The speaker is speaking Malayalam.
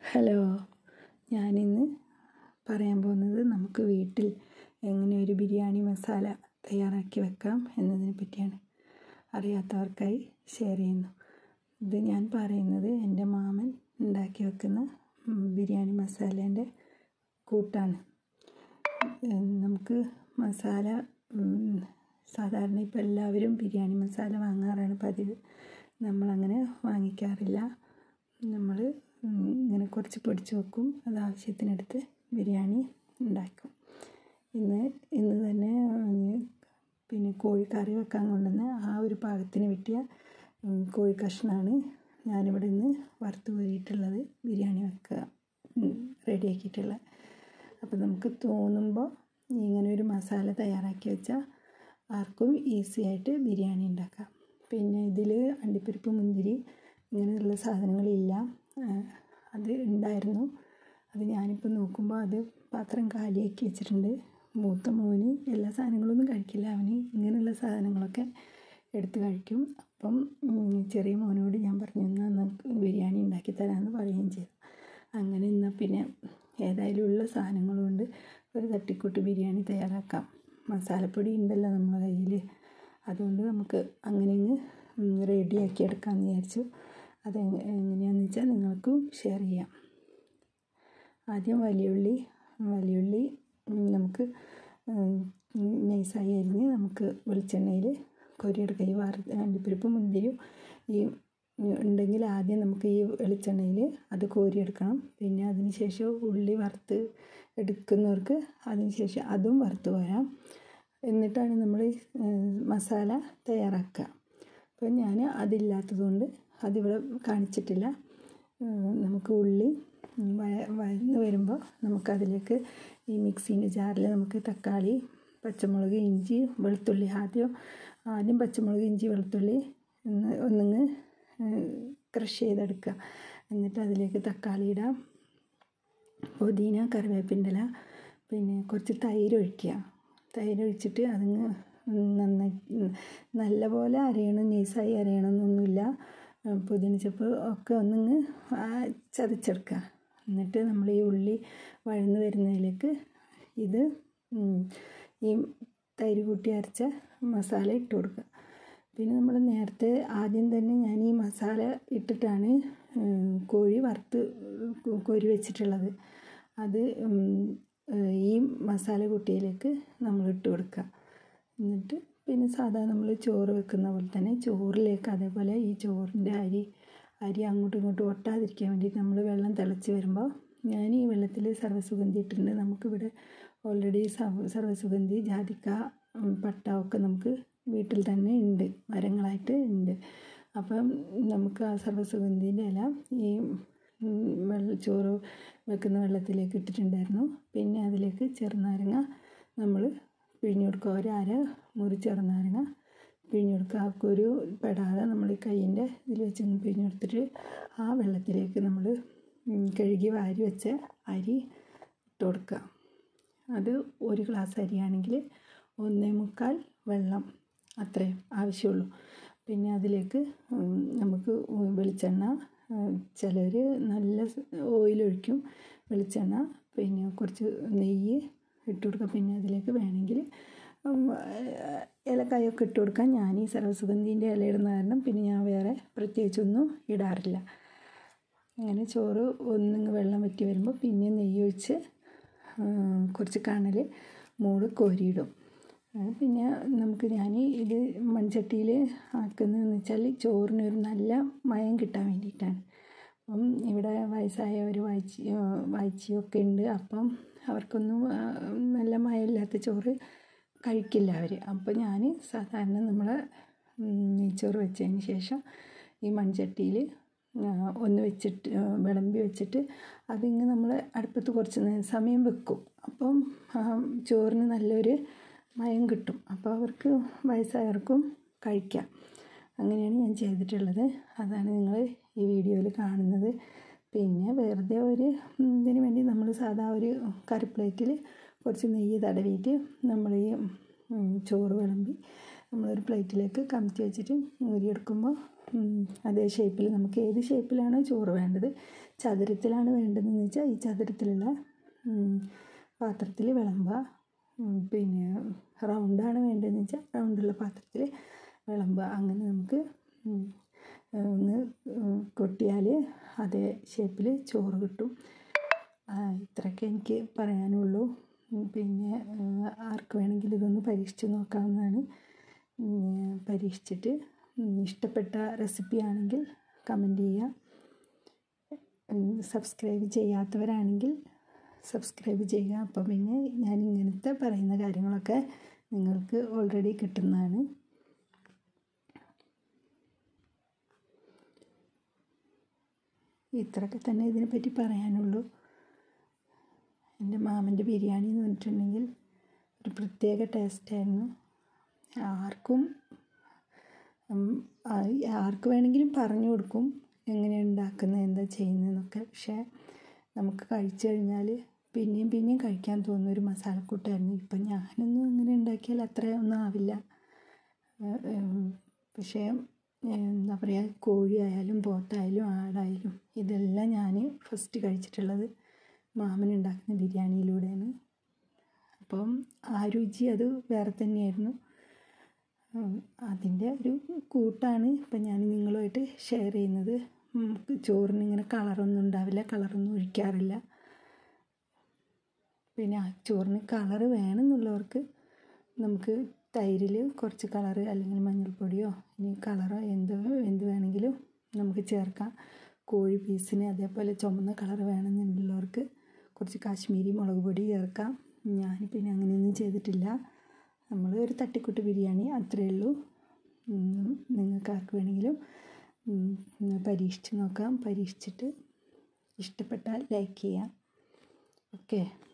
ഹലോ ഞാനിന്ന് പറയാൻ പോകുന്നത് നമുക്ക് വീട്ടിൽ എങ്ങനെ ഒരു ബിരിയാണി മസാല തയ്യാറാക്കി വെക്കാം എന്നതിനെ പറ്റിയാണ് അറിയാത്തവർക്കായി ഷെയർ ചെയ്യുന്നു ഇത് ഞാൻ പറയുന്നത് എൻ്റെ മാമൻ ഉണ്ടാക്കി വെക്കുന്ന ബിരിയാണി മസാലേൻ്റെ കൂട്ടാണ് നമുക്ക് മസാല സാധാരണ ഇപ്പോൾ എല്ലാവരും ബിരിയാണി മസാല വാങ്ങാറാണ് പതിവ് നമ്മളങ്ങനെ വാങ്ങിക്കാറില്ല നമ്മൾ ഇങ്ങനെ കുറച്ച് പൊടിച്ച് വെക്കും അത് ആവശ്യത്തിനെടുത്ത് ബിരിയാണി ഉണ്ടാക്കും ഇന്ന് ഇന്ന് തന്നെ പിന്നെ കോഴി കറി വെക്കാൻ കൊണ്ടുവന്ന ആ ഒരു പാകത്തിന് കിട്ടിയ കോഴി കഷ്ണമാണ് ഞാനിവിടെ നിന്ന് വറുത്ത് കോരിയിട്ടുള്ളത് ബിരിയാണി വെക്കുക റെഡിയാക്കിയിട്ടുള്ളത് അപ്പോൾ നമുക്ക് തോന്നുമ്പോൾ ഇങ്ങനെ ഒരു മസാല തയ്യാറാക്കി വെച്ചാൽ ആർക്കും ഈസി ആയിട്ട് ബിരിയാണി ഉണ്ടാക്കാം പിന്നെ ഇതിൽ അണ്ടിപ്പരിപ്പ് മുന്തിരി ഇങ്ങനെയുള്ള സാധനങ്ങളില്ല അത് ഉണ്ടായിരുന്നു അത് ഞാനിപ്പോൾ നോക്കുമ്പോൾ അത് പാത്രം കാലിയാക്കി വെച്ചിട്ടുണ്ട് മൂത്ത മോന് എല്ലാ സാധനങ്ങളൊന്നും കഴിക്കില്ല അവന് ഇങ്ങനെയുള്ള സാധനങ്ങളൊക്കെ എടുത്ത് കഴിക്കും അപ്പം ചെറിയ മോനോട് ഞാൻ പറഞ്ഞു എന്നാൽ ബിരിയാണി ഉണ്ടാക്കി തരാമെന്ന് പറയുകയും ചെയ്തു അങ്ങനെ എന്നാൽ പിന്നെ ഏതായാലും ഉള്ള സാധനങ്ങൾ കൊണ്ട് ഒരു തട്ടിക്കൂട്ട് ബിരിയാണി തയ്യാറാക്കാം മസാലപ്പൊടി ഉണ്ടല്ലോ നമ്മുടെ കയ്യിൽ അതുകൊണ്ട് നമുക്ക് അങ്ങനെ അങ്ങ് റെഡിയാക്കി എടുക്കാമെന്ന് വിചാരിച്ചു അത് എങ്ങനെയാണെന്ന് വെച്ചാൽ നിങ്ങൾക്കും ഷെയർ ചെയ്യാം ആദ്യം വലിയുള്ളി വലിയുള്ളി നമുക്ക് നൈസായി അരിഞ്ഞ് നമുക്ക് വെളിച്ചെണ്ണയിൽ കൊരിയെടുക്കുക ഈ വറ അണ്ടിപ്പരിപ്പ് മുന്തിരിയും ഈ ഉണ്ടെങ്കിൽ ആദ്യം നമുക്ക് ഈ വെളിച്ചെണ്ണയിൽ അത് കോരിയെടുക്കണം പിന്നെ അതിന് ശേഷം ഉള്ളി വറുത്ത് എടുക്കുന്നവർക്ക് അതിന് ശേഷം അതും വറുത്ത് കോരാം എന്നിട്ടാണ് നമ്മൾ മസാല തയ്യാറാക്കുക അപ്പോൾ ഞാൻ അതില്ലാത്തതുകൊണ്ട് അതിവിടെ കാണിച്ചിട്ടില്ല നമുക്ക് ഉള്ളി വഴ വഴന്ന് വരുമ്പോൾ നമുക്കതിലേക്ക് ഈ മിക്സീൻ്റെ ജാറിൽ നമുക്ക് തക്കാളി പച്ചമുളക് ഇഞ്ചി വെളുത്തുള്ളി ആദ്യം ആദ്യം പച്ചമുളക് ഇഞ്ചി വെളുത്തുള്ളി ഒന്ന് ഒന്നിങ്ങ് ക്രഷ് ചെയ്തെടുക്കുക എന്നിട്ട് അതിലേക്ക് തക്കാളി ഇടാം പുതിന കറിവേപ്പിൻ്റെ ഇല പിന്നെ കുറച്ച് തൈര് ഒഴിക്കുക തൈര് ഒഴിച്ചിട്ട് അതിങ്ങ് നന്നായി നല്ലപോലെ അരയണം നൈസായി അരയണമെന്നൊന്നുമില്ല പുതിന ചപ്പ് ഒക്കെ ഒന്നിങ്ങ് ചതച്ചെടുക്കുക എന്നിട്ട് നമ്മൾ ഈ ഉള്ളി വഴന്ന് വരുന്നതിലേക്ക് ഇത് ഈ തൈര് കൂട്ടി അരച്ച മസാല ഇട്ട് കൊടുക്കുക പിന്നെ നമ്മൾ നേരത്തെ ആദ്യം തന്നെ ഞാൻ ഈ മസാല ഇട്ടിട്ടാണ് കോഴി വറുത്ത് കോരി വെച്ചിട്ടുള്ളത് അത് ഈ മസാല കുട്ടിയിലേക്ക് നമ്മൾ ഇട്ട് കൊടുക്കുക എന്നിട്ട് പിന്നെ സാധാ നമ്മൾ ചോറ് വെക്കുന്ന പോലെ തന്നെ ചോറിലേക്ക് അതേപോലെ ഈ ചോറിൻ്റെ അരി അരി അങ്ങോട്ടും ഇങ്ങോട്ടും ഒട്ടാതിരിക്കാൻ വേണ്ടിയിട്ട് നമ്മൾ വെള്ളം തിളച്ച് വരുമ്പോൾ ഞാൻ ഈ വെള്ളത്തിൽ സർവ്വസുഗന്ധി ഇട്ടിട്ടുണ്ട് നമുക്കിവിടെ ഓൾറെഡി സർവ്വസുഗന്ധി ജാതിക്ക പട്ട ഒക്കെ നമുക്ക് വീട്ടിൽ തന്നെ ഉണ്ട് മരങ്ങളായിട്ട് ഉണ്ട് അപ്പം നമുക്ക് ആ സർവ്വസുഗന്ധീൻ്റെ ഇല ഈ വെള്ള ചോറ് വെക്കുന്ന വെള്ളത്തിലേക്ക് ഇട്ടിട്ടുണ്ടായിരുന്നു പിന്നെ അതിലേക്ക് ചെറുനാരങ്ങ നമ്മൾ പിഴിഞ്ഞു കൊടുക്കുക ഒരു അര മുറി ചെറുനാരങ്ങ പിഴിഞ്ഞു കൊടുക്കുക ആ കുരു പെടാതെ നമ്മൾ ഈ കൈയിൻ്റെ ഇതിൽ വെച്ച് പിഴിഞ്ഞു കൊടുത്തിട്ട് ആ വെള്ളത്തിലേക്ക് നമ്മൾ കഴുകി വാരി വെച്ച അരി ഇട്ട് കൊടുക്കുക അത് ഒരു ഗ്ലാസ് അരിയാണെങ്കിൽ ഒന്നേ മുക്കാൽ വെള്ളം അത്രേ ആവശ്യമുള്ളൂ പിന്നെ അതിലേക്ക് നമുക്ക് വെളിച്ചെണ്ണ ചിലർ നല്ല ഓയിലൊഴിക്കും വെളിച്ചെണ്ണ പിന്നെ കുറച്ച് നെയ്യ് ഇട്ട് കൊടുക്കുക പിന്നെ അതിലേക്ക് വേണമെങ്കിൽ ഇലക്കായൊക്കെ ഇട്ട് കൊടുക്കാം ഞാൻ ഈ സർവ്വസുഗന്ധീൻ്റെ ഇല ഇടുന്ന കാരണം പിന്നെ ഞാൻ വേറെ പ്രത്യേകിച്ചൊന്നും ഇടാറില്ല അങ്ങനെ ചോറ് ഒന്നിങ്ങ് വെള്ളം വറ്റി വരുമ്പോൾ പിന്നെ നെയ്യ് ഒഴിച്ച് കുറച്ച് കണൽ മൂട് കോരിയിടും പിന്നെ നമുക്ക് ഞാൻ ഇത് മൺചട്ടിയിൽ ആക്കുന്നതെന്ന് വെച്ചാൽ ചോറിനൊരു നല്ല മയം കിട്ടാൻ വേണ്ടിയിട്ടാണ് അപ്പം ഇവിടെ വയസ്സായവർ വായിച്ച് വായിച്ചിയൊക്കെ ഉണ്ട് അപ്പം അവർക്കൊന്നും നല്ല മയമില്ലാത്ത ചോറ് കഴിക്കില്ല അവർ അപ്പോൾ ഞാൻ സാധാരണ നമ്മൾ നെയ്ച്ചോറ് വെച്ചതിന് ശേഷം ഈ മൺചട്ടിയിൽ ഒന്ന് വെച്ചിട്ട് വിളമ്പി വെച്ചിട്ട് അതിങ്ങ് നമ്മൾ അടുപ്പത്ത് കുറച്ച് സമയം വെക്കും അപ്പം ചോറിന് നല്ലൊരു മയം കിട്ടും അപ്പോൾ അവർക്ക് വയസ്സായവർക്കും കഴിക്കാം അങ്ങനെയാണ് ഞാൻ ചെയ്തിട്ടുള്ളത് അതാണ് നിങ്ങൾ ഈ വീഡിയോയിൽ കാണുന്നത് പിന്നെ വെറുതെ ഒരു ഇതിന് വേണ്ടി നമ്മൾ സാധാ ഒരു കറി പ്ലേറ്റിൽ കുറച്ച് നെയ്യ് തടവിയിട്ട് നമ്മൾ ഈ ചോറ് വിളമ്പി നമ്മളൊരു പ്ലേറ്റിലേക്ക് കമത്തി വെച്ചിട്ട് ഊരിയെടുക്കുമ്പോൾ അതേ ഷേപ്പിൽ നമുക്ക് ഏത് ഷേപ്പിലാണോ ചോറ് വേണ്ടത് ചതുരത്തിലാണ് വേണ്ടതെന്ന് വെച്ചാൽ ഈ ചതുരത്തിലുള്ള പാത്രത്തിൽ വിളമ്പുക പിന്നെ റൗണ്ടാണ് വേണ്ടതെന്ന് വെച്ചാൽ റൗണ്ടുള്ള പാത്രത്തിൽ വിളമ്പുക അങ്ങനെ നമുക്ക് ഒന്ന് കൊട്ടിയാൽ അതേ ഷേപ്പിൽ ചോറ് കിട്ടും ഇത്രയൊക്കെ എനിക്ക് പറയാനുള്ളൂ പിന്നെ ആർക്ക് വേണമെങ്കിലും ഇതൊന്ന് പരീക്ഷിച്ച് നോക്കാവുന്നതാണ് പരീക്ഷിച്ചിട്ട് ഇഷ്ടപ്പെട്ട റെസിപ്പി ആണെങ്കിൽ കമൻറ്റ് ചെയ്യുക സബ്സ്ക്രൈബ് ചെയ്യാത്തവരാണെങ്കിൽ സബ്സ്ക്രൈബ് ചെയ്യുക അപ്പോൾ പിന്നെ ഞാൻ ഇങ്ങനത്തെ പറയുന്ന കാര്യങ്ങളൊക്കെ നിങ്ങൾക്ക് ഓൾറെഡി കിട്ടുന്നതാണ് ഇത്രയൊക്കെ തന്നെ ഇതിനെപ്പറ്റി പറയാനുള്ളൂ എൻ്റെ മാമൻ്റെ ബിരിയാണി എന്ന് പറഞ്ഞിട്ടുണ്ടെങ്കിൽ ഒരു പ്രത്യേക ടേസ്റ്റായിരുന്നു ആർക്കും ആർക്ക് വേണമെങ്കിലും പറഞ്ഞു കൊടുക്കും എങ്ങനെയാണ് ഉണ്ടാക്കുന്നത് എന്താ ചെയ്യുന്നതെന്നൊക്കെ പക്ഷേ നമുക്ക് കഴിച്ചു കഴിഞ്ഞാൽ പിന്നെയും പിന്നെയും കഴിക്കാൻ തോന്നുന്ന ഒരു മസാലക്കൂട്ടായിരുന്നു ഇപ്പം ഞാനൊന്നും അങ്ങനെ ഉണ്ടാക്കിയാൽ അത്ര ഒന്നും ആവില്ല പക്ഷേ എന്താ പറയുക കോഴിയായാലും പോത്തായാലും ആടായാലും ഇതെല്ലാം ഞാൻ ഫസ്റ്റ് കഴിച്ചിട്ടുള്ളത് മാമൻ ഉണ്ടാക്കുന്ന ബിരിയാണിയിലൂടെയാണ് അപ്പം ആ രുചി അത് വേറെ തന്നെയായിരുന്നു അതിൻ്റെ ഒരു കൂട്ടാണ് ഇപ്പം ഞാൻ നിങ്ങളുമായിട്ട് ഷെയർ ചെയ്യുന്നത് ചോറിന് ഇങ്ങനെ കളറൊന്നും ഉണ്ടാവില്ല കളറൊന്നും ഒഴിക്കാറില്ല പിന്നെ ആ ചോറിന് കളറ് വേണമെന്നുള്ളവർക്ക് നമുക്ക് തൈരിൽ കുറച്ച് കളറ് അല്ലെങ്കിൽ മഞ്ഞൾപ്പൊടിയോ ഇനി കളറോ എന്ത് എന്ത് വേണമെങ്കിലും നമുക്ക് ചേർക്കാം കോഴി പീസിന് അതേപോലെ ചുമന്ന കളർ വേണമെന്നുള്ളവർക്ക് കുറച്ച് കാശ്മീരി മുളക് പൊടി ചേർക്കാം ഞാൻ പിന്നെ അങ്ങനെയൊന്നും ചെയ്തിട്ടില്ല നമ്മൾ ഒരു തട്ടിക്കൂട്ട് ബിരിയാണി അത്രയേ ഉള്ളൂ നിങ്ങൾക്ക് ആർക്ക് വേണമെങ്കിലും പരീക്ഷിച്ച് നോക്കാം പരീക്ഷിച്ചിട്ട് ഇഷ്ടപ്പെട്ടാൽ ലൈക്ക് ചെയ്യാം ഓക്കെ